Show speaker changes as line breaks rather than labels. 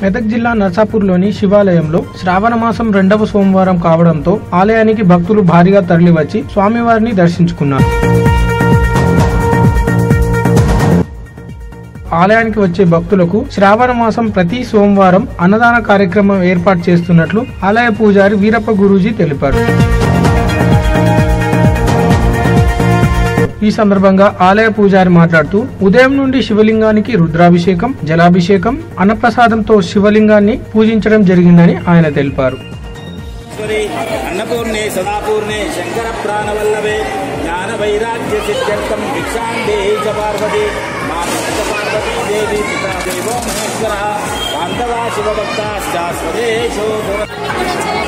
మెదక్ జిల్లా నర్సాపూర్లోని శివాలయంలో శ్రావణ మాసం రెండవ సోమవారం కావడంతో ఆలయానికి భక్తులు భారీగా తరలివచ్చి స్వామివారిని దర్శించుకున్నారు ఆలయానికి వచ్చే భక్తులకు శ్రావణ మాసం ప్రతి సోమవారం అన్నదాన కార్యక్రమం ఏర్పాటు చేస్తున్నట్లు ఆలయ పూజారి వీరప్ప గురూజీ తెలిపారు ఈ సందర్భంగా ఆలయ పూజారి మాట్లాడుతూ ఉదయం నుండి శివలింగానికి రుద్రాభిషేకం జలాభిషేకం అన్నప్రసాదంతో శివలింగాన్ని పూజించడం జరిగిందని ఆయన తెలిపారు
ఈశ్వరి అన్నపూర్ణే సదాపూర్ణే శంకర ప్రాణవల్లభే జ్ఞాన వైరాగ్య సిద్ధ్యర్థం భిక్షాం దేహి చ పార్వతి మాత పార్వతీ దేవి పితా దేవో మహేశ్వర బాంధవా శివభక్తాశ్చాస్వదేశో భవ